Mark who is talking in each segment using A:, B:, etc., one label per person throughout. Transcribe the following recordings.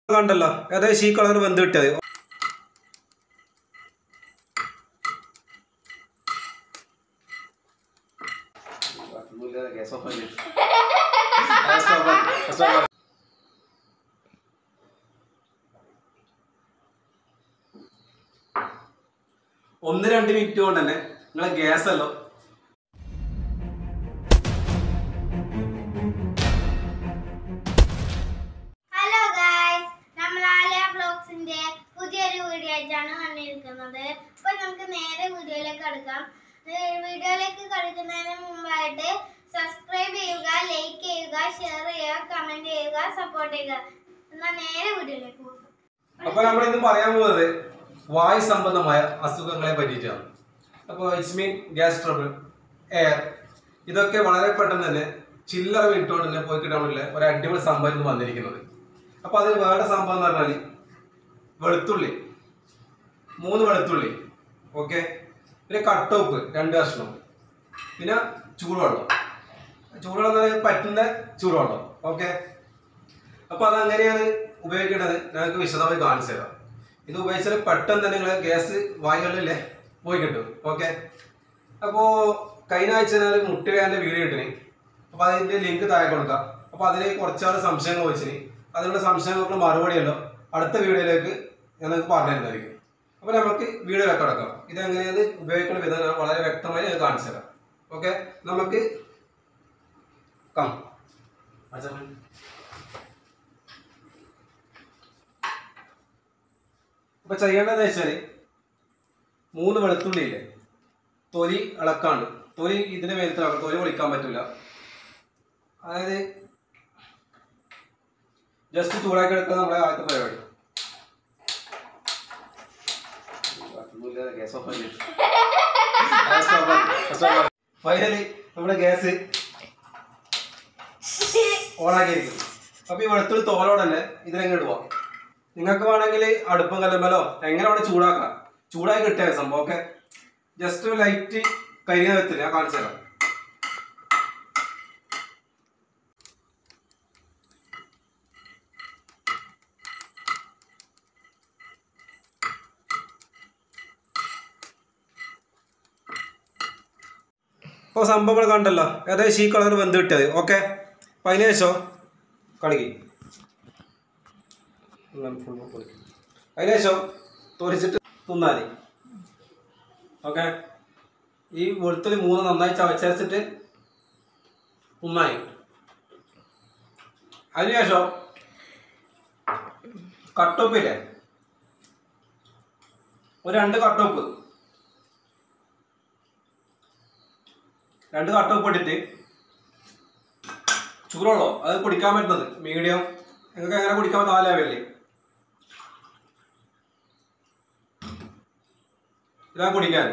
A: കണ്ടല്ലോ ഏകദേശം ഈ കളർ വെന്ത് കിട്ടിയത് ഒന്ന് രണ്ട് മിനിറ്റ് കൊണ്ട് തന്നെ നിങ്ങളെ ഗ്യാസ് അല്ലോ
B: ഹലോ ഗായ്സ് നമ്മൾ ആലിയ ബ്ലോഗ്സിന്റെ പുതിയൊരു വീഡിയോ ആയിട്ടാണ് വന്നിരിക്കുന്നത് അപ്പൊ നമുക്ക് നേരെ വീഡിയോയിലേക്ക് കടക്കാം ഏർ വീഡിയോയിലേക്ക് കടക്കുന്നതിന് മുമ്പായിട്ട് സബ്സ്ക്രൈബ് ചെയ്യുക ലൈക്ക് ചെയ്യുക ഷെയർ ചെയ്യുക കമന്റ് ചെയ്യുക സപ്പോർട്ട് ചെയ്യുക എന്നാൽ നേരെ വീഡിയോയിലേക്ക് പോകാം
A: അപ്പൊ നമ്മൾ ഇന്ന് പറയാൻ പോകുന്നത് വായു സംബന്ധമായ അസുഖങ്ങളെ പറ്റിയിട്ടാണ് അപ്പോൾ it's mean gas trouble air ഇതൊക്കെ വളരെ പെട്ടെന്ന് തന്നെ ചില്ലറ വിട്ടുകൊണ്ട് തന്നെ പോയി കിട്ടാൻ പറ്റില്ല ഒരു അടിപൊളി സംഭവം ഇന്ന് വന്നിരിക്കുന്നത് അപ്പൊ അതിന് വേണ്ട സംഭവം എന്ന് പറഞ്ഞാൽ വെളുത്തുള്ളി മൂന്ന് വെളുത്തുള്ളി ഓക്കെ പിന്നെ കട്ടോപ്പ് രണ്ട് കഷ്ണം പിന്നെ ചൂടുവെള്ളം ചൂടുവെള്ളം എന്ന് പറഞ്ഞാൽ പറ്റുന്ന ചൂടുവെള്ളം ഓക്കെ അപ്പൊ അതെങ്ങനെയാണ് ഉപയോഗിക്കേണ്ടത് ഞങ്ങൾക്ക് വിശദമായി കാണിച്ചു തരാം ഇത് ഉപയോഗിച്ചാൽ പെട്ടെന്ന് തന്നെ നിങ്ങൾ ഗ്യാസ് വായുകളിലല്ലേ പോയി കിട്ടും ഓക്കെ അപ്പോ കഴിഞ്ഞ ആഴ്ച ഞാൻ മുട്ടുവേന്റെ വീഡിയോ ഇട്ടിന് അപ്പൊ അതിന്റെ ലിങ്ക് താഴെ കൊടുക്കാം അപ്പൊ അതിൽ കുറച്ചാണ് സംശയങ്ങൾ ചോദിച്ചിന് അതിനുള്ള സംശയങ്ങൾക്ക് മറുപടിയല്ലോ അടുത്ത വീഡിയോയിലേക്ക് ഞാൻ നിങ്ങൾക്ക് പറഞ്ഞു തരുന്നതായിരിക്കും അപ്പൊ നമുക്ക് വീഡിയോയിലൊക്കെ അടക്കാം ഇത് എങ്ങനെയാണ് ഉപയോഗിക്കുന്ന വിധം ഞാൻ വളരെ വ്യക്തമായി ഞാൻ കാണിച്ചു തരാം ഓക്കെ നമുക്ക് കം അച്ഛൻ അപ്പൊ ചെയ്യേണ്ടതെന്ന് വെച്ചാല് മൂന്ന് വെളുത്തുള്ളി ഇല്ലേ തൊലി ഇളക്കാണ്ട് തൊലി ഇതിന്റെ മേലത്തിലാക്കണം തൊലി പൊളിക്കാൻ പറ്റൂല അതായത് ജസ്റ്റ് ചൂടാക്കി എടുക്കുക നമ്മുടെ ആദ്യത്തെ പരിപാടി ഫൈനലി നമ്മുടെ ഗ്യാസ് ഓണാക്കിയിരിക്കും അപ്പൊ ഈ വെളുത്തുള്ളി തോലോടല്ലേ ഇതിനെങ്ങനെ ഇടുക നിങ്ങൾക്ക് വേണമെങ്കിൽ അടുപ്പം കല്ലുമ്പലോ എങ്ങനെ വേണം ചൂടാക്കാം ചൂടായി കിട്ടിയ സംഭവം ഓക്കെ ജസ്റ്റ് ലൈറ്റ് കരിയ വെത്തില്ല ഞാൻ കാണിച്ചു തരാം ഇപ്പോൾ സംഭവങ്ങൾ കണ്ടല്ലോ ഏകദേശം ഈ കളർ വെന്ത് കിട്ടിയത് ഓക്കെ അപ്പം അതിന് ശേഷം കളിക്ക് അതിന് ശേഷം തൊലിച്ചിട്ട് തിന്നാല് ഓക്കെ ഈ വെളുത്തുള്ളി മൂന്ന് നന്നായി ചവച്ചരച്ചിട്ട് തിന്നായി അതിനുശേഷം കട്ടോപ്പില്ലേ ഒരു രണ്ട് കട്ടോപ്പ് രണ്ട് കട്ടോപ്പ് ഇട്ടിട്ട് ചൂടുള്ളോ അത് കുടിക്കാൻ പറ്റുന്നത് മീഡിയം നിങ്ങൾക്ക് എങ്ങനെ കുടിക്കാൻ പറ്റുന്ന ആ ലെവലിൽ ഇതാ കുടിക്കാൻ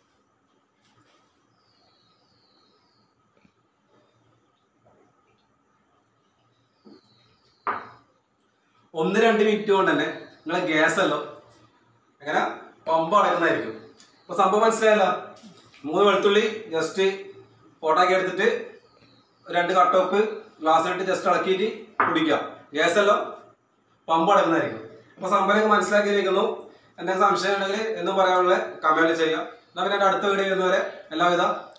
A: ഒന്ന് രണ്ട് മിനിറ്റ് കൊണ്ട് തന്നെ നിങ്ങളെ ഗ്യാസ് അല്ലോ എങ്ങനെ പമ്പ് അടക്കുന്നതായിരിക്കും അപ്പൊ സംഭവം മനസ്സിലായല്ലോ മൂന്ന് വെളുത്തുള്ളി ജസ്റ്റ് ഫോട്ടാക്കി എടുത്തിട്ട് രണ്ട് കട്ടോപ്പ് ഗ്ലാസ്സിലിട്ട് ജസ്റ്റ് ഇളക്കിയിട്ട് കുടിക്കുക ഗ്യാസ് അല്ലോ പമ്പ് അടക്കുന്നതായിരിക്കും അപ്പൊ സംഭവം നിങ്ങൾക്ക് മനസ്സിലാക്കിയിരിക്കുന്നു എന്തെങ്കിലും സംശയം ഉണ്ടെങ്കിൽ എന്നും പറയാനുള്ള കമന്റ് ചെയ്യുക എന്നാൽ പിന്നെ എൻ്റെ അടുത്ത വീഡിയോ വരുന്നവരെ എല്ലാവിധ